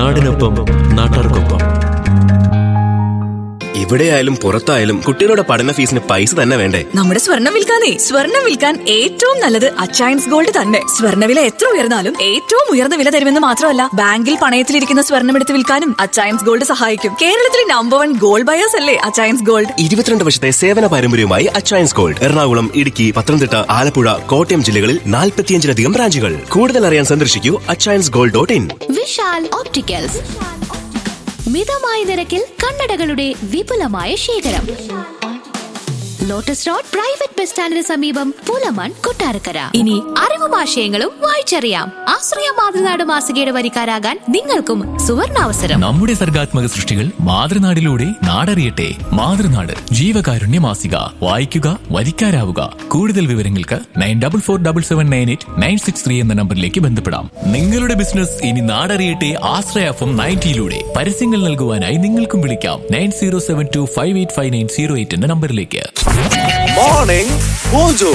നാടിനൊപ്പം നാട്ടാർക്കൊപ്പം എവിടെയായാലും പുറത്തായാലും കുട്ടികളുടെ പഠന ഫീസിന് പൈസ തന്നെ വേണ്ടേ നമ്മുടെ സ്വർണം വിൽക്കാനേ സ്വർണം വിൽക്കാൻ ഏറ്റവും നല്ലത് അച്ചയൻസ് ഗോൾഡ് തന്നെ സ്വർണ്ണവില എത്ര ഉയർന്നാലും ഏറ്റവും ഉയർന്ന വില തരുമെന്ന് മാത്രമല്ല ബാങ്കിൽ പണയത്തിലിരിക്കുന്ന സ്വർണം എടുത്ത് വിൽക്കാനും അച്ചയൻസ് ഗോൾഡ് സഹായിക്കും കേരളത്തിലെ നമ്പർ വൺ ഗോൾഡ് ബയേഴ്സ് അല്ലേ അച്ചയൻസ് ഗോൾഡ് ഇരുപത്തിരണ്ട് വർഷത്തെ സേവന പാരമ്പര്യവുമായി അച്ചയൻസ് ഗോൾഡ് എറണാകുളം ഇടുക്കി പത്തനംതിട്ട ആലപ്പുഴ കോട്ടയം ജില്ലകളിൽ നാൽപ്പത്തിയഞ്ചിലധികം ബ്രാഞ്ചുകൾ കൂടുതൽ അറിയാൻ സന്ദർശിക്കൂ Achayans gold dot in Vishal opticals മിതമായ നിരക്കിൽ കണ്ണടകളുടെ വിപുലമായ ശേഖരം ലോട്ടസ് റോഡ് പ്രൈവറ്റ് ബസ് സ്റ്റാൻഡിന് സമീപം പൂലമൺ കൊട്ടാരക്കര ഇനി അറിവും ആശയങ്ങളും വായിച്ചറിയാം ആശ്രയ മാതൃനാട് മാസികയുടെ വരിക്കാരാകാൻ നിങ്ങൾക്കും സുവർണാവസരം നമ്മുടെ സർഗാത്മക സൃഷ്ടികൾ മാതൃനാടിലൂടെ നാടറിയട്ടെ മാതൃനാട് ജീവകാരുണ്യ മാസിക വായിക്കുക വരിക്കാരാവുക കൂടുതൽ വിവരങ്ങൾക്ക് nine double four double seven nine eight nine six three എന്ന നമ്പറിലേക്ക് ബന്ധപ്പെടാം നിങ്ങളുടെ ബിസിനസ് ഇനി നാടറിയട്ടെ ആശ്രയഫം നയൻറ്റിയിലൂടെ പരസ്യങ്ങൾ നൽകുവാനായി നിങ്ങൾക്കും വിളിക്കാം nine zero seven two five eight five nine zero eight എന്ന നമ്പറിലേക്ക് morning mojo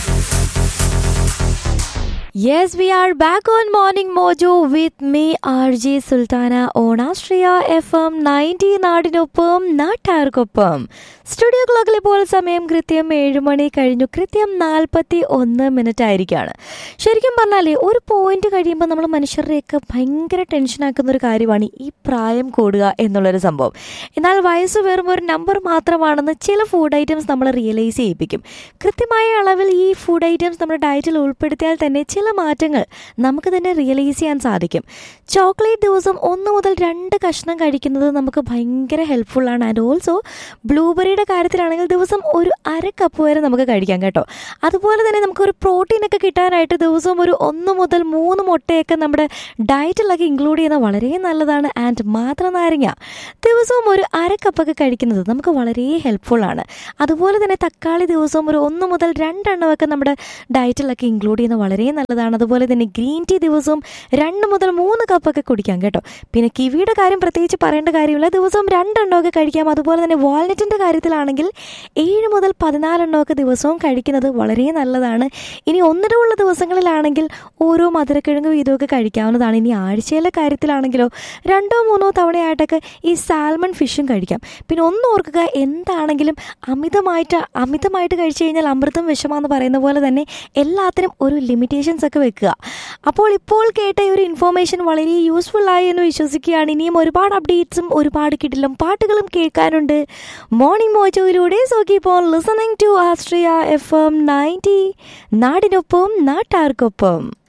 Yes, we are back on Morning Mojo with me, RJ Sultana on Astria FM 90 നാടിനൊപ്പം നാട്ടാർക്കൊപ്പം സ്റ്റുഡിയോ ക്ലോക്കിൽ ഇപ്പോൾ സമയം കൃത്യം ഏഴ് മണി കഴിഞ്ഞു കൃത്യം നാൽപ്പത്തി ഒന്ന് മിനിറ്റ് ആയിരിക്കുകയാണ് ശരിക്കും പറഞ്ഞാൽ ഒരു പോയിന്റ് കഴിയുമ്പോൾ നമ്മൾ മനുഷ്യരുടെയൊക്കെ ഭയങ്കര ടെൻഷനാക്കുന്ന ഒരു കാര്യമാണ് ഈ പ്രായം കൂടുക എന്നുള്ളൊരു സംഭവം എന്നാൽ വയസ്സ് വെറും ഒരു നമ്പർ മാത്രമാണെന്ന് ചില ഫുഡ് ഐറ്റംസ് നമ്മൾ റിയലൈസ് ചെയ്യിപ്പിക്കും കൃത്യമായ അളവിൽ ഈ ഫുഡ് ഐറ്റംസ് നമ്മുടെ ഡയറ്റിൽ ഉൾപ്പെടുത്തിയാൽ തന്നെ ചില മാറ്റങ്ങൾ നമുക്ക് തന്നെ റിയലൈസ് ചെയ്യാൻ സാധിക്കും ചോക്ലേറ്റ് ദിവസം ഒന്ന് മുതൽ രണ്ട് കഷ്ണം കഴിക്കുന്നത് നമുക്ക് ഭയങ്കര ഹെൽപ്ഫുള്ളാണ് ആൻഡ് ഓൾസോ ബ്ലൂബെറിയുടെ കാര്യത്തിലാണെങ്കിൽ ദിവസം ഒരു അര കപ്പ് വരെ നമുക്ക് കഴിക്കാം കേട്ടോ അതുപോലെ തന്നെ നമുക്കൊരു പ്രോട്ടീനൊക്കെ കിട്ടാനായിട്ട് ദിവസവും ഒരു ഒന്ന് മുതൽ മൂന്ന് മുട്ടയൊക്കെ നമ്മുടെ ഡയറ്റിലൊക്കെ ഇൻക്ലൂഡ് ചെയ്യുന്നത് വളരെ നല്ലതാണ് ആൻഡ് മാത്ര നാരങ്ങ ദിവസവും ഒരു അര കപ്പൊക്കെ കഴിക്കുന്നത് നമുക്ക് വളരെ ഹെൽപ്ഫുള്ളാണ് അതുപോലെ തന്നെ തക്കാളി ദിവസവും ഒരു ഒന്ന് മുതൽ രണ്ടെണ്ണമൊക്കെ നമ്മുടെ ഡയറ്റിലൊക്കെ ഇൻക്ലൂഡ് ചെയ്യുന്നത് വളരെ നല്ലതാണ് അതുപോലെ തന്നെ ഗ്രീൻ ടീ ദിവസവും രണ്ട് മുതൽ മൂന്ന് കപ്പൊക്കെ കുടിക്കാം കേട്ടോ പിന്നെ കിവിയുടെ കാര്യം പ്രത്യേകിച്ച് പറയേണ്ട കാര്യമില്ല ദിവസവും രണ്ടെണ്ണമൊക്കെ കഴിക്കാം അതുപോലെ തന്നെ വാൾനറ്റിൻ്റെ കാര്യത്തിലാണെങ്കിൽ ഏഴ് മുതൽ പതിനാലെണ്ണമൊക്കെ ദിവസവും കഴിക്കുന്നത് വളരെ നല്ലതാണ് ഇനി ഒന്നിടമുള്ള ദിവസങ്ങളിലാണെങ്കിൽ ഓരോ മധുരക്കിഴങ്ങ് വീതമൊക്കെ കഴിക്കാവുന്നതാണ് ഇനി ആഴ്ചയിലെ കാര്യത്തിലാണെങ്കിലോ രണ്ടോ മൂന്നോ തവണയായിട്ടൊക്കെ ഈ സാൽമൺ ഫിഷും കഴിക്കാം പിന്നെ ഒന്ന് ഓർക്കുക എന്താണെങ്കിലും അമിതമായിട്ട് അമിതമായിട്ട് കഴിച്ചു കഴിഞ്ഞാൽ അമൃതം വിഷമാന്ന് പറയുന്ന പോലെ തന്നെ എല്ലാത്തിനും ഒരു ലിമിറ്റേഷൻസ് ഒക്കെ വെക്കുക അപ്പോൾ ഇപ്പോൾ കേട്ട ഈ ഒരു ഇൻഫോർമേഷൻ വളരെ യൂസ്ഫുൾ ആയി എന്ന് വിശ്വസിക്കുകയാണ് ഇനിയും ഒരുപാട് അപ്ഡേറ്റ്സും ഒരുപാട് കിടിലും പാട്ടുകളും കേൾക്കാനുണ്ട് മോർണിംഗ് മോജോയിലൂടെ so keep on listening to Austria F M ninety നാടിനൊപ്പം നാട്ടാർക്കൊപ്പം